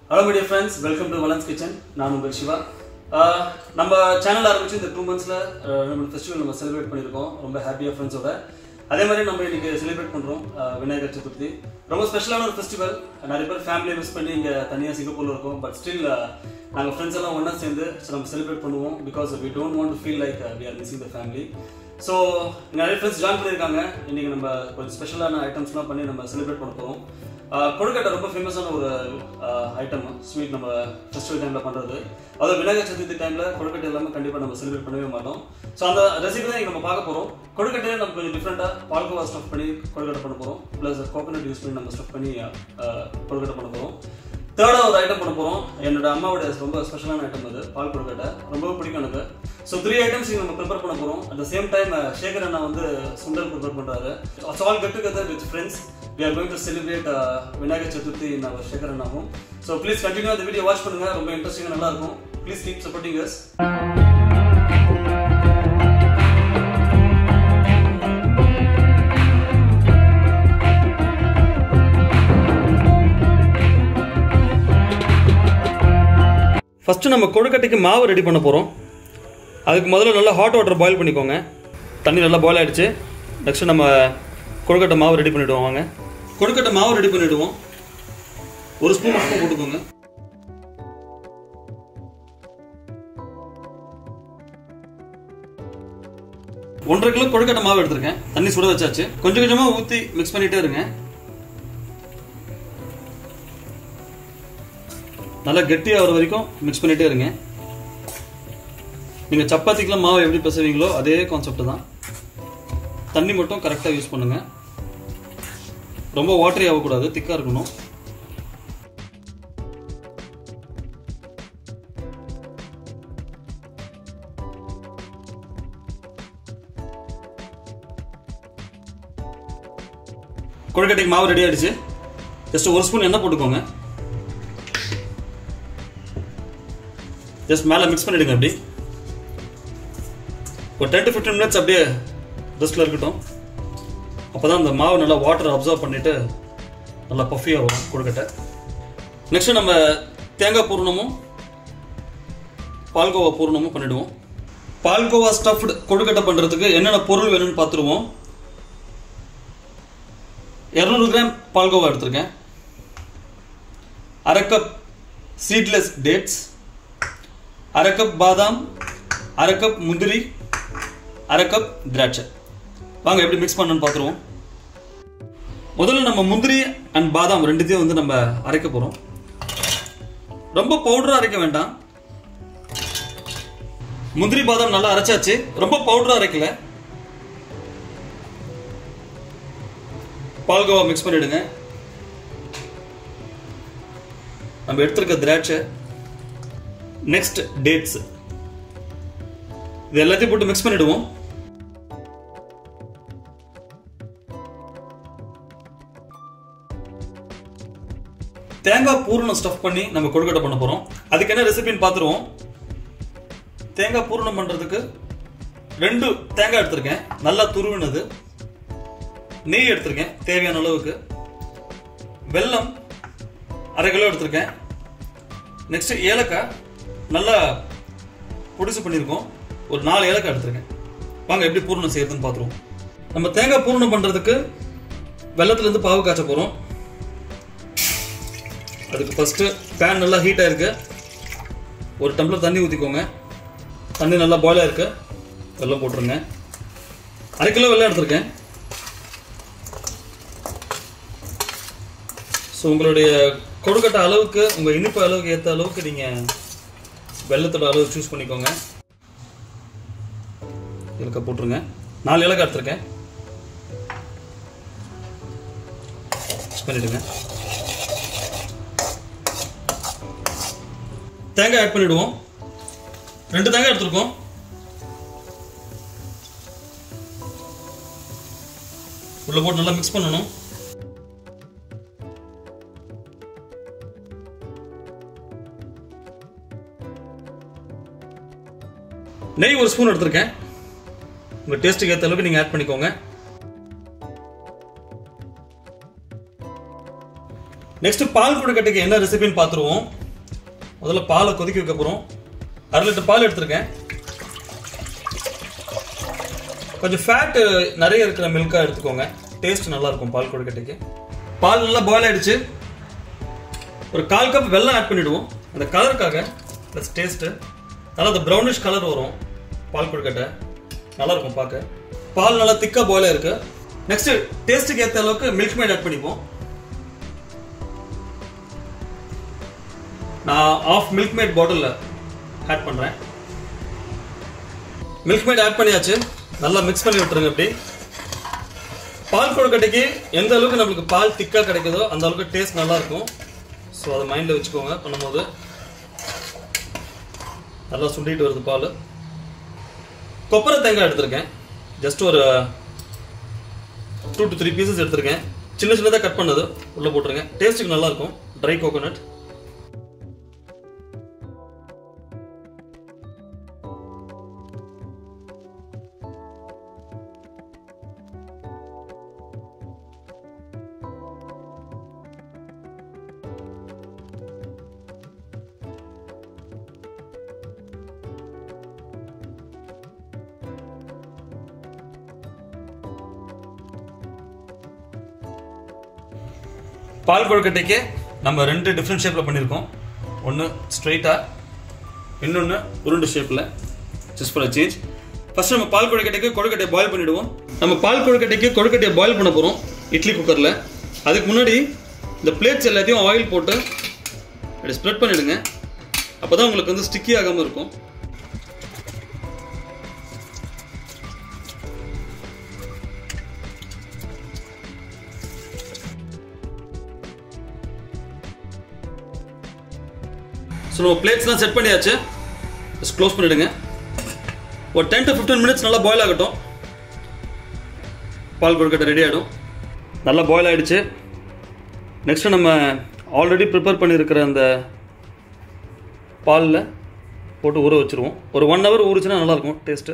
Hello media friends welcome to வலன்ஸ் kitchen நான் உங்கள் சிவா ஆஹ் நம்ம சேனல் ஆரம்பிச்சு இந்த டூ மந்த்ஸில் நம்ம ஃபெஸ்டிவல் நம்ம செலிப்ரேட் பண்ணியிருக்கோம் ரொம்ப ஹாப்பியாக ஃப்ரெண்ட்ஸோட அதே மாதிரி நம்ம இன்னைக்கு செலிப்ரேட் பண்ணுறோம் விநாயகர் சதுர்த்தி ரொம்ப ஸ்பெஷலான ஒரு ஃபெஸ்டிவல் நிறைய பேர் ஃபேமிலியை மிஸ் பண்ணி இங்கே தனியாக சிங்கப்பூரில் இருக்கோம் பட் ஸ்டில் நாங்கள் ஃப்ரெண்ட்ஸ் எல்லாம் ஒன்றா சேர்ந்து so நம்ம செலிப்ரேட் பண்ணுவோம் because we don't want to feel like we are missing the family so நிறைய ஃப்ரெண்ட்ஸ் ஜாயின் பண்ணியிருக்காங்க இன்னைக்கு நம்ம கொஞ்சம் ஸ்பெஷலான ஐட்டம்ஸ்லாம் பண்ணி நம்ம செலிப்ரேட் பண்ண போகிறோம் கொழுக்கட்டை ரொம்ப ஃபேமஸான ஒரு ஐட்டம் ஸ்வீட் நம்ம ஃபெஸ்டிவல் டைமில் பண்ணுறது அதுவும் விநாயகர் சதுர்த்தி டைமில் கொழுக்கட்டை எல்லாமே கண்டிப்பாக நம்ம செலிப்ரேட் பண்ணவே மாட்டோம் ஸோ அந்த ரெசிபி தான் இங்க நம்ம பார்க்க போகிறோம் கொழுக்கட்டையை நம்ம கொஞ்சம் டிஃப்ரெண்ட்டாக பால்கோவா ஸ்டஃப் பண்ணி கொழுக்கட்டை பண்ண போகிறோம் ப்ளஸ் கோகோனட் யூஸ் பண்ணி நம்ம ஸ்டஃப் பண்ணி அஹ், கொழுக்கட்டை பண்ண போகிறோம் தேர்டாக ஒரு ஐட்டம் பண்ண போகிறோம் என்னோட அம்மாவுடைய ரொம்ப ஸ்பெஷலான ஐட்டம் அது பால் கொழுக்கட்டை ரொம்ப பிடிக்கும் எனக்கு ஸோ த்ரீ ஐட்டம்ஸ் நம்ம ப்ரிப்பேர் பண்ண போகிறோம் at the same time Sekar அண்ணா வந்து சுண்டல் ப்ரிப்பேர் பண்ணுறாரு it's all get together with friends we are going to celebrate Vinayagar Chaturthi in our Sekar அண்ணாவும் ஸோ ப்ளீஸ் கண்டினியூ அந்த வீடியோ வாட்ச் பண்ணுங்க ரொம்ப இன்ட்ரெஸ்டிங்காக நல்லா இருக்கும் please keep supporting us first நம்ம கொழுக்கட்டைக்கு மாவு ரெடி பண்ண போகிறோம் அதுக்கு முதல்ல நல்லா ஹாட் வாட்டர் பாயில் பண்ணிக்கோங்க தண்ணி நல்லா பாயில் ஆயிடுச்சு நெக்ஸ்ட் நம்ம கொழுக்கட்டை மாவு ரெடி பண்ணிவிடுவோம் வாங்க கொழுக்கட்டை மாவு ரெடி பண்ணிவிடுவோம் ஒரு ஸ்பூன் மட்டும் போட்டுக்கோங்க ஒன்றரை கிலோ கொழுக்கட்டை மாவு எடுத்திருக்கேன் தண்ணி சுட வச்சாச்சு கொஞ்சம் கொஞ்சமாக ஊற்றி மிக்ஸ் பண்ணிட்டே இருங்க நல்லா கெட்டியாக வர வரைக்கும் மிக்ஸ் பண்ணிட்டே இருங்க நீங்கள் சப்பாத்திக்கெலாம் மாவு எப்படி பிசைவீங்களோ அதே கான்செப்ட் தான் தண்ணி மட்டும் கரெக்டாக யூஸ் பண்ணுங்க ரொம்ப வாட்டரி ஆகக்கூடாது திக்காக இருக்கணும் கொழுக்கட்டைக்கு மாவு ரெடி ஆயிடுச்சு ஜஸ்ட் ஒரு ஸ்பூன் எண்ணெய் போட்டுக்கோங்க ஜஸ்ட் மேலே மிக்ஸ் பண்ணிடுங்க அப்படி ஒரு டென் டு ஃபிஃப்டீன் மினிட்ஸ் அப்படியே ரெஸ்ட்டில் இருக்கட்டும் அப்போ தான் அந்த மாவு நல்லா வாட்டர் அப்சர்வ் பண்ணிவிட்டு நல்லா பஃபியாக வரும் கொழுக்கட்டை நெக்ஸ்ட்டு நம்ம தேங்காய் பூர்ணமும் பால்கோவா பூர்ணமும் பண்ணிடுவோம் பால்கோவா ஸ்டஃப்டு கொழுக்கட்டை பண்ணுறதுக்கு என்னென்ன பொருள் வேணும்னு பார்த்துருவோம் இரநூறு கிராம் பால்கோவா எடுத்திருக்கேன் அரை கப் சீட்லெஸ் டேட்ஸ் அரை கப் பாதாம் அரை கப் முந்திரி அரை கப் திராட்சை வாங்க எப்படி மிக்ஸ் பண்ணணும்னு பார்த்துருவோம் முதல்ல நம்ம முந்திரி அண்ட் பாதாம் ரெண்டுத்தையும் வந்து நம்ம அரைக்க போகிறோம் ரொம்ப பவுடராக அரைக்க வேண்டாம் முந்திரி பாதாம் நல்லா அரைச்சாச்சு ரொம்ப பவுடராக அரைக்கல பால்கோவா மிக்ஸ் பண்ணிடுங்க நம்ம எடுத்திருக்க திராட்சை நெக்ஸ்ட் டேட்ஸ் இது எல்லாத்தையும் போட்டு மிக்ஸ் பண்ணிடுவோம் தேங்காய் பூரணம் ஸ்டஃப் பண்ணி நம்ம கொழுக்கட்டை பண்ண போறோம் அதுக்கு என்ன ரெசிபின்னு பார்த்துருவோம் தேங்காய் பூரணம் பண்றதுக்கு ரெண்டு தேங்காய் எடுத்திருக்கேன் நல்லா துருவினது நெய் எடுத்திருக்கேன் தேவையான அளவுக்கு வெல்லம் அரை கிலோ எடுத்திருக்கேன் நெக்ஸ்ட் ஏலக்காய் நல்லா பொடிசு பண்ணியிருக்கோம் ஒரு நாலு ஏலக்காய் எடுத்திருக்கேன் வாங்க எப்படி பூர்ணம் செய்யறதுன்னு பார்த்துருவோம் நம்ம தேங்காய் பூர்ணம் பண்ணுறதுக்கு வெள்ளத்துலேருந்து பாவு காய்ச்ச போகிறோம் அதுக்கு ஃபஸ்ட்டு பேன் நல்லா ஹீட் ஆயிருக்கு ஒரு டம்ளர் தண்ணி ஊற்றிக்கோங்க தண்ணி நல்லா பாயில் ஆயிருக்கு வெள்ளம் போட்டுருங்க அரை கிலோ வெள்ளம் எடுத்திருக்கேன் ஸோ உங்களுடைய கொடுக்கட்ட அளவுக்கு உங்கள் இனிப்பு அளவுக்கு ஏற்ற அளவுக்கு நீங்கள் வெள்ளத்தோட அளவு சூஸ் பண்ணிக்கோங்க ஏலக்காய் போட்டுருங்க நாலு ஏலக்காய் எடுத்துருக்கேன் மிக்ஸ் பண்ணிடுங்க தேங்காய் ஆட் பண்ணிடுவோம் ரெண்டு தேங்காய் எடுத்துருக்கோம் உள்ள போட்டு நல்லா மிக்ஸ் பண்ணணும் நெய் ஒரு ஸ்பூன் எடுத்திருக்கேன் உங்கள் டேஸ்ட்டுக்கு ஏற்ற அளவுக்கு நீங்கள் ஆட் பண்ணிக்கோங்க நெக்ஸ்ட் பால் கொழுக்கட்டைக்கு என்ன ரெசிபின்னு பார்த்துருவோம் முதல்ல பாலை கொதிக்க வைக்க போகிறோம் அரை லிட்டர் பால் எடுத்திருக்கேன் கொஞ்சம் ஃபேட் நிறைய இருக்கிற மில்கா எடுத்துக்கோங்க டேஸ்ட் நல்லா இருக்கும் பால் கொழுக்கட்டைக்கு பால் நல்லா பாயில் ஆயிடுச்சு ஒரு கால் கப் வெல்லம் ஆட் பண்ணிடுவோம் அந்த கலருக்காக ப்ளஸ் டேஸ்ட்டு நல்லா அந்த ப்ரௌனிஷ் கலர் வரும் பால் கொழுக்கட்டை நல்லா இருக்கும் பார்க்க பால் நல்லா திக்கா பாயில் இருக்கு நெக்ஸ்ட் டேஸ்ட்டுக்கு ஏற்ற அளவுக்கு மில்க் மேட் ஆட் பண்ணிப்போம் நான் ஆஃப் மில்க் மேட் பாட்டிலில் ஆட் பண்ணுறேன் மில்க் மேட் ஆட் பண்ணியாச்சு நல்லா மிக்ஸ் பண்ணி விட்டுருங்க இப்படி பால் கொழுக்கட்டைக்கு எந்த அளவுக்கு நம்மளுக்கு பால் திக்காக கிடைக்குதோ அந்த அளவுக்கு டேஸ்ட் நல்லா இருக்கும் ஸோ அதை மைண்டில் வச்சுக்கோங்க பண்ணும்போது நல்லா சுண்டிட்டு வருது பால் கொப்பரை தேங்காய் எடுத்திருக்கேன் ஜஸ்ட் ஒரு டூ டு த்ரீ பீசஸ் எடுத்திருக்கேன் சின்ன சின்னதாக கட் பண்ணது உள்ளே போட்டுருங்க டேஸ்ட்டுக்கு நல்லா இருக்கும் ட்ரை கோகோனட் பால் கொழுக்கட்டைக்கு நம்ம ரெண்டு டிஃப்ரெண்ட் ஷேப்பில் பண்ணியிருக்கோம் ஒன்று ஸ்ட்ரைட்டாக இன்னொன்று உருண்டு ஷேப்பில் ஜஸ்ட் ஃபார் சேஞ்ச் ஃபர்ஸ்ட் நம்ம பால் கொழுக்கட்டைக்கு கொழுக்கட்டையை பாயில் பண்ணிவிடுவோம் நம்ம பால் கொழுக்கட்டைக்கு கொழுக்கட்டையை பாயில் பண்ண போகிறோம் இட்லி குக்கரில் அதுக்கு முன்னாடி இந்த பிளேட்ஸ் எல்லாத்தையும் ஆயில் போட்டு அப்படி ஸ்ப்ரெட் பண்ணிவிடுங்க அப்போ தான் உங்களுக்கு வந்து ஸ்டிக்கி ஆகாமல் இருக்கும் ஸோ நம்ம பிளேட்ஸ்லாம் செட் பண்ணியாச்சு ஜஸ்ட் க்ளோஸ் பண்ணிவிடுங்க ஒரு டென் டு ஃபிஃப்டீன் மினிட்ஸ் நல்லா பாயில் ஆகட்டும் பால் கொழுக்கட்டை ரெடி ஆகிடும் நல்லா பாயில் ஆகிடுச்சு நெக்ஸ்ட்டு நம்ம ஆல்ரெடி ப்ரிப்பேர் பண்ணியிருக்கிற அந்த பாலில் போட்டு ஊற வச்சுருவோம் ஒரு ஒன் ஹவர் ஊறிச்சுன்னா நல்லாயிருக்கும் டேஸ்ட்டு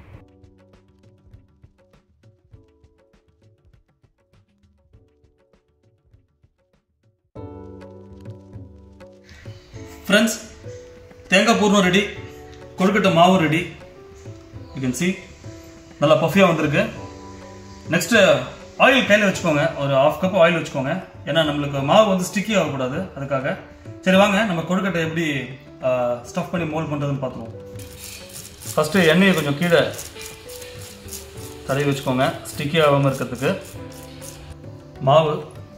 ஃப்ரெண்ட்ஸ் தேங்காய் பூர்ணம் ரெடி கொழுக்கட்டை மாவு ரெடி யூ கேன் சி நல்லா பஃபியாக வந்திருக்கு நெக்ஸ்ட்டு ஆயில் கையில் வச்சுக்கோங்க ஒரு ஆஃப் கப் ஆயில் வச்சுக்கோங்க ஏன்னா நம்மளுக்கு மாவு வந்து ஸ்டிக்கி ஆகக்கூடாது அதுக்காக சரி வாங்க நம்ம கொழுக்கட்டை எப்படி ஸ்டஃப் பண்ணி மோல்ட் பண்ணுறதுன்னு பார்த்துருவோம் ஃபஸ்ட்டு எண்ணெயை கொஞ்சம் கீழே தடவி வச்சுக்கோங்க ஸ்டிக்கி ஆகாமல் இருக்கிறதுக்கு மாவு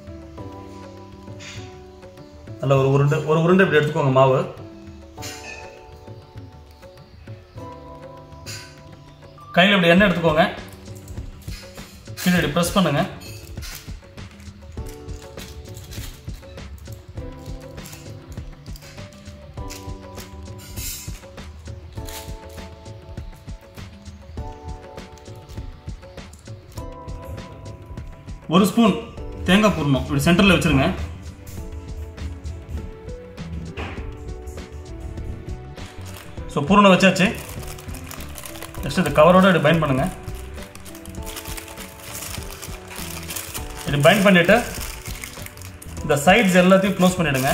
நல்ல ஒரு உருண்டை ஒரு உருண்டை இப்படி எடுத்துக்கோங்க மாவு கையில் இப்படி எண்ணெய் எடுத்துக்கோங்க கீழே இப்படி ப்ரெஸ் பண்ணுங்க ஒரு ஸ்பூன் தேங்காய் பூர்ணம் இப்படி சென்டரில் வச்சிருங்க ஸோ பூரணம் வச்சாச்சு ஜஸ்ட் இந்த கவரோட இப்படி பைண்ட் பண்ணுங்க இப்படி பைண்ட் பண்ணிட்டு இந்த சைட்ஸ் எல்லாத்தையும் க்ளோஸ் பண்ணிடுங்க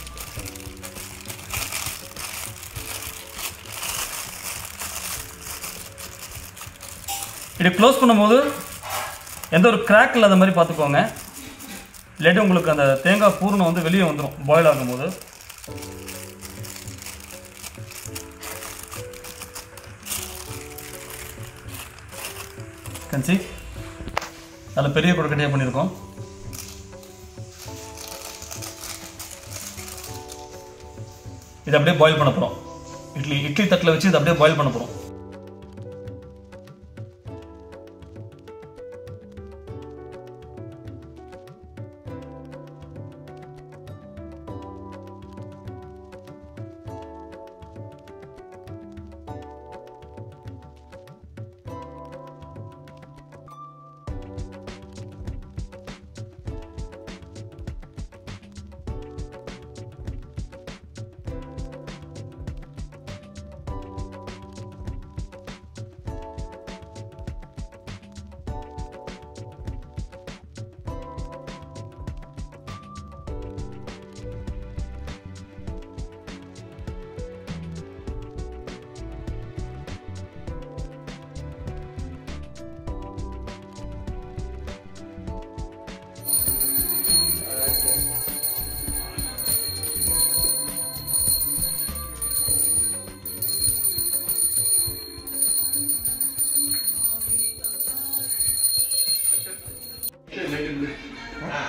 இப்படி க்ளோஸ் பண்ணும்போது எந்த ஒரு கிராக் இல்லாத மாதிரி பார்த்துக்கோங்க இல்லாட்டி உங்களுக்கு அந்த தேங்காய் பூரணம் வந்து வெளியே வந்துடும் பாயில் ஆகும்போது கன்சி நல்ல பெரிய கொழுக்கட்டையாக பண்ணியிருக்கோம் இதை அப்படியே பாயில் பண்ண போகிறோம் இட்லி இட்லி தட்டில் வச்சு இதை அப்படியே பாயில் பண்ண போகிறோம்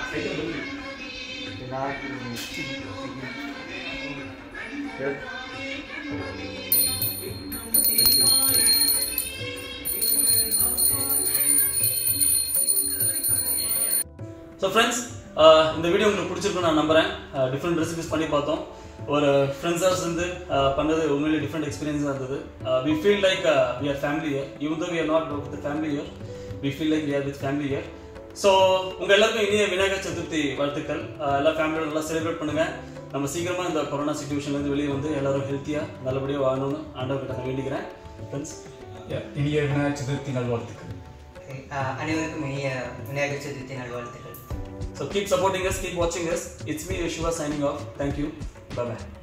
ஸோ ஃப்ரெண்ட்ஸ் இந்த வீடியோ உங்களுக்கு பிடிச்சிருக்கும் நான் நம்புறேன் டிஃப்ரெண்ட் ரெசிபிஸ் பண்ணி பார்த்தோம் ஒரு ஃப்ரெண்ட்ஸாக சேர்ந்து uh, பண்ணது உண்மையிலே டிஃப்ரெண்ட் எக்ஸ்பீரியன்ஸாக இருந்தது we feel like we are family here even though we are not with family here we feel like we are with family here so உங்கள் எல்லாருக்கும் இனிய விநாயகர் சதுர்த்தி வாழ்த்துக்கள் Uh, எல்லா ஃபேமிலியோட நல்லா செலிப்ரேட் பண்ணுங்க நம்ம சீக்கிரமா இந்த கொரோனா சுச்சுவேஷன்லேருந்து வெளியே வந்து எல்லாரும் ஹெல்த்தியாக நல்லபடியாக வாழணும்னு ஆண்டவர்கிட்ட நான் வேண்டிக்கிறேன் ஃப்ரெண்ட்ஸ் Yeah, இனிய விநாயகர் சதுர்த்தி நல்வாழ்த்துக்கள் அஹ் அனைவருக்கும் இனிய விநாயகர் சதுர்த்தி நல்வாழ்த்துக்கள் So keep supporting us, keep watching us. It's me, Shiva, signing off. Thank you. Bye bye.